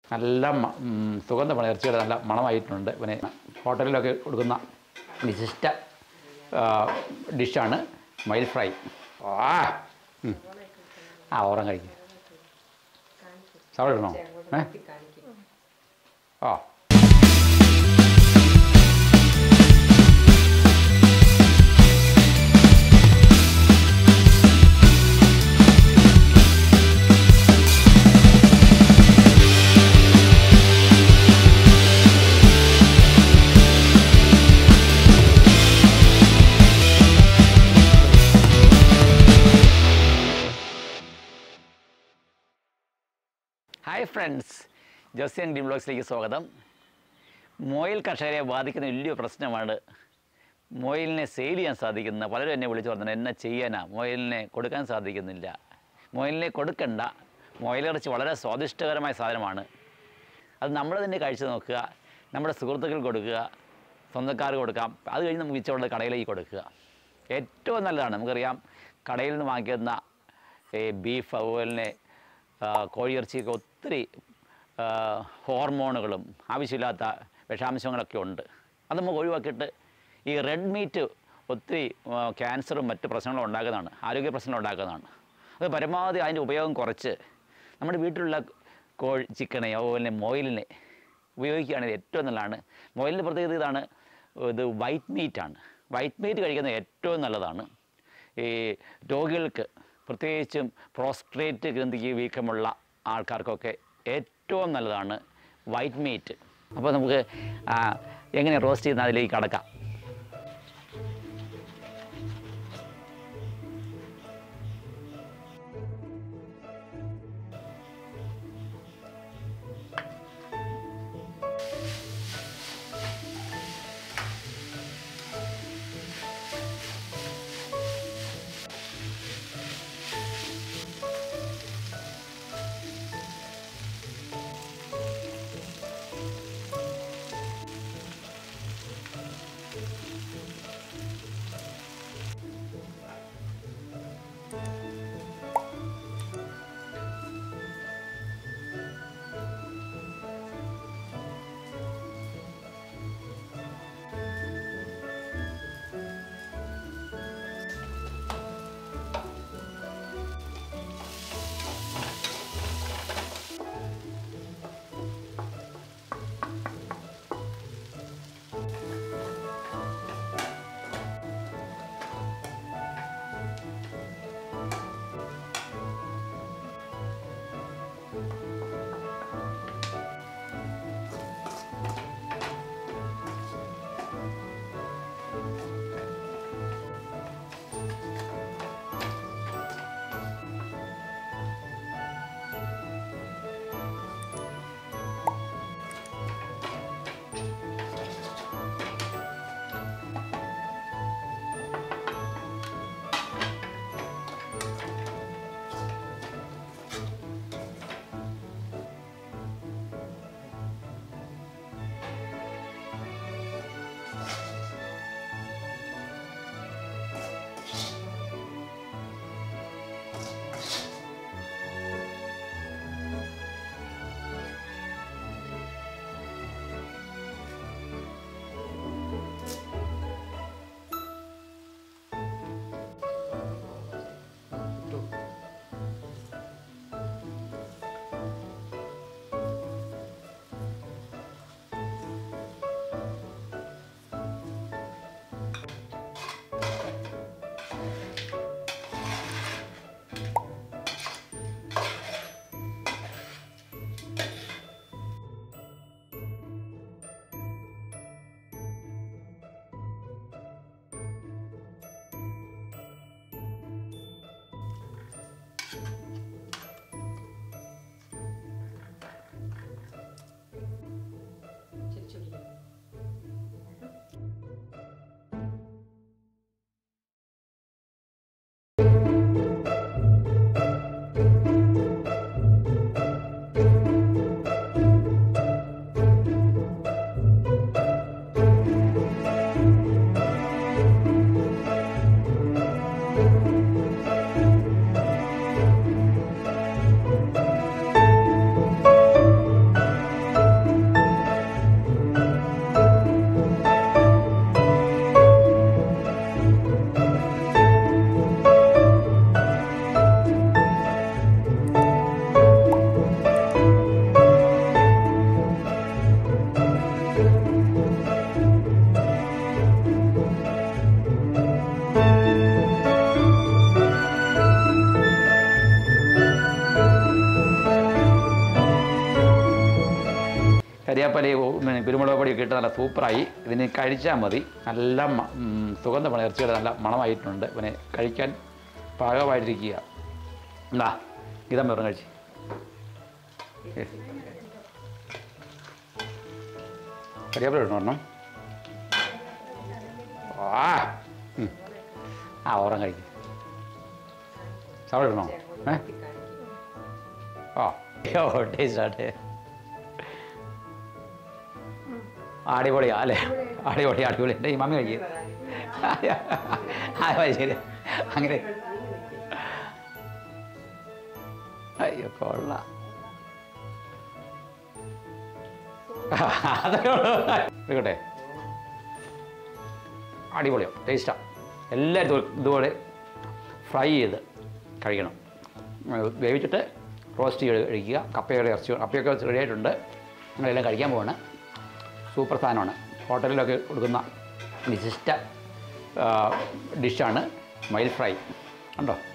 നല്ല മ- ഉം, സുഗന്ധമാണ് ഇറച്ചിയുടെ നല്ല മണമായിട്ടുണ്ട് പിന്നെ ഹോട്ടലിലൊക്കെ കൊടുക്കുന്ന വിശിഷ്ട ആ, ഡിഷാണ് മയിൽ ഫ്രൈ ആ ഉം. ആ ഓറം കഴിക്കും സവള ഇടണോ ഏ ആ ഹായ് ഫ്രണ്ട്സ് ജോസിയൻ ഡി ബ്ലോഗ്സിലേക്ക് സ്വാഗതം മൊയിൽ കർഷകരെ ബാധിക്കുന്ന വലിയ പ്രശ്നമാണ് മൊയിലിനെ സെയിൽ ചെയ്യാൻ സാധിക്കുന്ന പലരും എന്നെ വിളിച്ചു പറഞ്ഞു എന്നെ ചെയ്യാനാ മൊയിലിനെ കൊടുക്കാൻ സാധിക്കുന്നില്ല മൊയിലിനെ കൊടുക്കണ്ട മൊയിലിറച്ചി വളരെ സ്വാദിഷ്ടകരമായ സാധനമാണ് അത് നമ്മൾ തന്നെ കഴിച്ചു നോക്കുക നമ്മുടെ സുഹൃത്തുക്കൾ കൊടുക്കുക സ്വന്തക്കാർക്ക് കൊടുക്കാം അത് കഴിഞ്ഞ് നമുക്ക് മിച്ചമുള്ള കടയിലേക്ക് കൊടുക്കുക ഏറ്റവും നല്ലതാണ് നമുക്കറിയാം കടയിൽ നിന്ന് വാങ്ങിക്കുന്ന ഈ ബീഫ് അതുപോലെ തന്നെ ആ, കോഴിയിറച്ചിയൊക്കെ ഒത്തിരി ആ, ഹോർമോണുകളും ആവശ്യമില്ലാത്ത വിഷാംശങ്ങളൊക്കെ ഉണ്ട് അത് നമുക്ക് ഒഴിവാക്കിയിട്ട് ഈ റെഡ് മീറ്റ് ഒത്തിരി ആ, ക്യാൻസറും മറ്റ് പ്രശ്നങ്ങളും ഉണ്ടാക്കുന്നതാണ് ആരോഗ്യ പ്രശ്നങ്ങൾ ഉണ്ടാക്കുന്നതാണ് അത് പരമാവധി അതിൻ്റെ ഉപയോഗം കുറച്ച് നമ്മുടെ വീട്ടിലുള്ള കോഴി ചിക്കനെ അതുപോലെ മൊയിലിനെ ഉപയോഗിക്കുകയാണെങ്കിൽ ഏറ്റവും നല്ലതാണ് മൊയിലിൻ്റെ പ്രത്യേകത ഇതാണ് ഇത് വൈറ്റ് മീറ്റാണ് വൈറ്റ് മീറ്റ് കഴിക്കുന്നത് ഏറ്റവും നല്ലതാണ് ഈ രോഗികൾക്ക് പ്രത്യേകിച്ചും പ്രോസ്ട്രേറ്റ് ഗ്രന്ഥിക്ക് വീക്കമുള്ള ആൾക്കാർക്കൊക്കെ ഏറ്റവും നല്ലതാണ് വൈറ്റ് മീറ്റ് അപ്പോൾ നമുക്ക് ആ, എങ്ങനെ റോസ്റ്റ് ചെയ്യുന്ന അതിലേക്ക് കടക്കാം കരിയാപ്പലയും പിന്നെ കുരുമുളക് പൊടിയൊക്കെ ഇട്ട് നല്ല സൂപ്പറായി ഇതിന് കഴിച്ചാൽ മതി നല്ല മ- ഉം, സുഗന്ധമാണ് ഇറച്ചിയുടെ നല്ല മണമായിട്ടുണ്ട് പിന്നെ കഴിക്കാൻ പാകമായിട്ടിരിക്കുക എന്താ ഇതം വെറും കഴിച്ച് കരിയാപ്പല ഇടണം ഒരെണ്ണം ആ ഉം. ആ ഓറം കഴിക്കും സവള ഇടണോ ഏ ആ ഓ ടേസ്റ്റ് ആട്ടെ അടിപൊളിയാ അല്ലേ അടിപൊളി അടിപൊളി എൻ്റെ ഈ മമ്മി കഴിക്കും ആ അത് ശരി അങ്ങനെ അയ്യോ കൊള്ളാം എടുക്കട്ടെ അടിപൊളിയോ ടേസ്റ്റാണ് എല്ലാവരും ഇതുപോലെ ഫ്രൈ ചെയ്ത് കഴിക്കണം അത് വേവിച്ചിട്ട് റോസ്റ്റ് ചെയ്ത് കഴിക്കുക കപ്പയുടെ ഇറച്ചി കപ്പയൊക്കെ റെഡി ആയിട്ടുണ്ട് ഞങ്ങളെല്ലാം കഴിക്കാൻ പോവാണ് സൂപ്പർ സാധനമാണ് ഹോട്ടലിലൊക്കെ കൊടുക്കുന്ന വിശിഷ്ട ആ, ഡിഷാണ് മയിൽ ഫ്രൈ കണ്ടോ